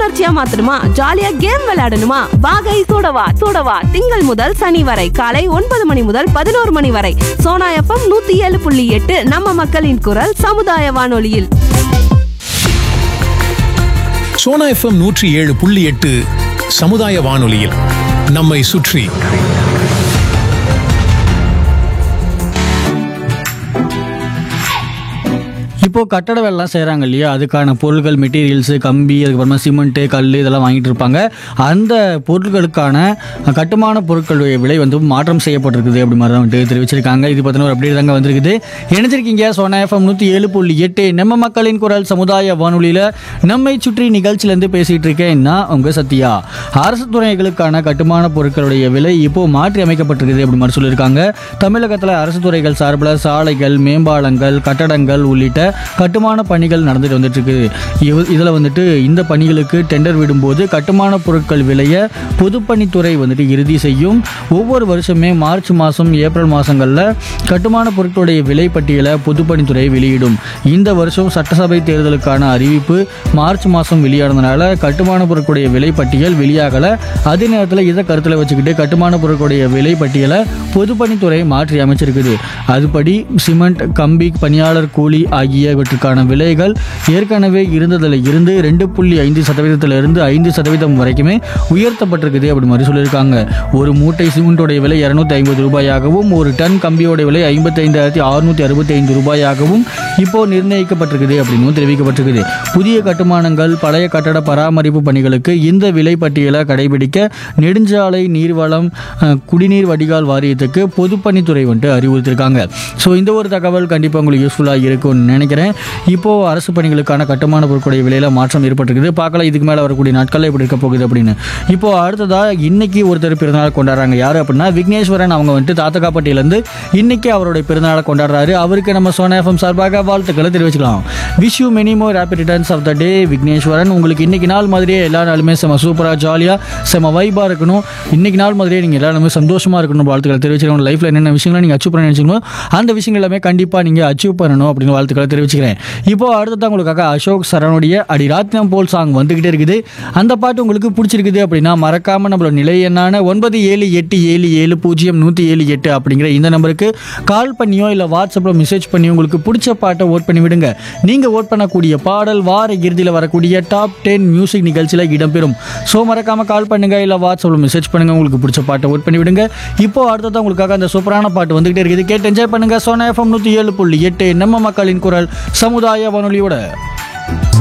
புத்துணர்ச்சியா மாத்தணுமா ஜாலியா கேம் விளையாடணுமா வாகை சூடவா சூடவா திங்கள் முதல் சனி வரை காலை ஒன்பது மணி முதல் பதினோரு மணி வரை சோனா எஃப்எம் நூத்தி ஏழு புள்ளி எட்டு நம்ம மக்களின் குரல் சமுதாய வானொலியில் சோனா எஃப்எம் நூற்றி ஏழு புள்ளி எட்டு சமுதாய வானொலியில் நம்மை சுற்றி இப்போ கட்டட வேலைலாம் செய்கிறாங்க இல்லையா அதுக்கான பொருட்கள் மெட்டீரியல்ஸு கம்பி அதுக்கப்புறமா சிமெண்ட்டு கல் இதெல்லாம் வாங்கிட்டு இருப்பாங்க அந்த பொருட்களுக்கான கட்டுமான பொருட்களுடைய விலை வந்து மாற்றம் செய்யப்பட்டிருக்குது அப்படி மாதிரி தான் வந்துட்டு தெரிவிச்சிருக்காங்க இது பற்றின ஒரு அப்படியே தாங்க வந்திருக்குது இணைஞ்சிருக்கீங்க சோனா எஃப்எம் நூற்றி ஏழு புள்ளி எட்டு நம்ம மக்களின் குரல் சமுதாய வானொலியில் நம்மை சுற்றி நிகழ்ச்சியிலேருந்து பேசிகிட்டு இருக்கேன் நான் உங்கள் சத்யா அரசு துறைகளுக்கான கட்டுமான பொருட்களுடைய விலை இப்போ மாற்றி அமைக்கப்பட்டிருக்குது அப்படி மாதிரி சொல்லியிருக்காங்க தமிழகத்தில் அரசு துறைகள் சார்பில் சாலைகள் மேம்பாலங்கள் கட்டடங்கள் உள்ளிட்ட கட்டுமான பணிகள் நடந்துட்டு வந்துட்டு இருக்கு இதில் வந்துட்டு இந்த பணிகளுக்கு டெண்டர் விடும்போது கட்டுமான பொருட்கள் விலையை பொதுப்பணித்துறை வந்துட்டு இறுதி செய்யும் ஒவ்வொரு வருஷமே மார்ச் மாதம் ஏப்ரல் மாதங்களில் கட்டுமான பொருட்களுடைய விலை பட்டியலை பொதுப்பணித்துறை வெளியிடும் இந்த வருஷம் சட்டசபை தேர்தலுக்கான அறிவிப்பு மார்ச் மாதம் வெளியானதுனால கட்டுமான பொருட்களுடைய விலை பட்டியல் வெளியாகலை அதே நேரத்தில் இதை கருத்தில் வச்சுக்கிட்டு கட்டுமான பொருட்களுடைய விலை பட்டியலை பொதுப்பணித்துறை மாற்றி அமைச்சிருக்குது அதுபடி சிமெண்ட் கம்பி பணியாளர் கூலி ஆகியவற்றுக்கான விலைகள் ஏற்கனவே இருந்ததில் இருந்து ரெண்டு புள்ளி ஐந்து சதவீதத்திலிருந்து ஐந்து சதவீதம் வரைக்குமே உயர்த்தப்பட்டிருக்குது அப்படி மாதிரி சொல்லியிருக்காங்க ஒரு மூட்டை சிமெண்டோடைய விலை இரநூத்தி ஐம்பது ரூபாயாகவும் ஒரு டன் கம்பியோட விலை ஐம்பத்தைந்தாயிரத்தி அறுநூத்தி அறுபத்தி ஐந்து ரூபாயாகவும் இப்போ நிர்ணயிக்கப்பட்டிருக்குது அப்படின்னு தெரிவிக்கப்பட்டிருக்குது புதிய கட்டுமானங்கள் பழைய கட்டட பராமரிப்பு பணிகளுக்கு இந்த விலை பட்டியலை கடைபிடிக்க நெடுஞ்சாலை நீர்வளம் அஹ், குடிநீர் வடிகால் வாரியத்துக்கு பொதுப்பணித்துறை வந்துட்டு அறிவுறுத்திருக்காங்க ஸோ இந்த ஒரு தகவல் கண்டிப்பாக உங்களுக்கு யூஸ்ஃபுல்லாக இருக்கும்னு நினைக்கிறேன் இப்போ அரசு பணிகளுக்கான கட்டுமான பொருட்களுடைய விலையில மாற்றம் ஏற்பட்டிருக்குது பார்க்கலாம் இதுக்கு மேலே வரக்கூடிய நாட்களில் எப்படி இருக்க போகுது அப்படின்னு இப்போ அடுத்ததா இன்னைக்கு ஒருத்தர் பிறந்தநாள் கொண்டாடுறாங்க யார் அப்படின்னா விக்னேஸ்வரன் அவங்க வந்துட்டு தாத்தகாப்பட்டியிலேருந்து இன்னைக்கு அவருடைய பிறந்தநாளை கொண்டாடுறாரு அவருக்கு நம்ம சோனா எஃப்எம் சார்பாக வாழ்த்துக்களை தெரிவிச்சுக்கலாம் wish you many more happy returns of the day Vigneshwaran உங்களுக்கு இன்னைக்கு நாள் மாதிரியே எல்லா நாளுமே செம சூப்பராக ஜாலியாக செம வைபாக இருக்கணும் இன்னைக்கு நாள் மாதிரியே நீங்கள் எல்லா நாளுமே சந்தோஷமாக இருக்கணும் வாழ்த்துக்களை தெரிவிச்சுக்கணும் லைஃப்பில் என்னென்ன விஷயங்களை நீங்கள் அச்சீவ் பண்ண நினைச்சிங்களோ அந்த விஷயங்கள் எல்லாமே கண்டிப்பாக நீங்கள் அச்சீவ் பண்ணணும் அப்படின்னு வாழ்த்துக்களை தெரிவிச்சுக்கிறேன் இப்போ அடுத்ததான் உங்களுக்காக அசோக் சரணுடைய அடி ராத்தினம் போல் சாங் வந்துகிட்டே இருக்குது அந்த பாட்டு உங்களுக்கு பிடிச்சிருக்குது அப்படின்னா மறக்காம நம்மளோட நிலை என்னான ஒன்பது ஏழு எட்டு ஏழு ஏழு பூஜ்ஜியம் நூற்றி ஏழு எட்டு அப்படிங்கிற இந்த நம்பருக்கு கால் பண்ணியோ இல்லை வாட்ஸ்அப்பில் மெசேஜ் பண்ணி உங்களுக்கு பிடிச்ச பாட்டை ஓட் பண்ணி விடுங்க நீங்கள் ஓட் பண்ணக்கூடிய பாடல் வார இறுதியில் வரக்கூடிய டாப் டென் மியூசிக் நிகழ்ச்சியில் இடம்பெறும் ஸோ மறக்காம கால் பண்ணுங்க இல்லை வாட்ஸ்அப்பில் மெசேஜ் பண்ணுங்க உங்களுக்கு பிடிச்ச பாட்டை ஓட் பண்ணி விடுங்க இப்போ அடுத்ததான் உங்களுக்காக அந்த சூப்பரான பாட்டு வந்துகிட்டே இருக்குது கேட்டு என்ஜாய் பண்ணுங்க சோனா எஃப்எம் நூற்றி ஏழு புள்ளி எட்டு நம்ம மக்களின் குரல் சமுதாய வானொலியோட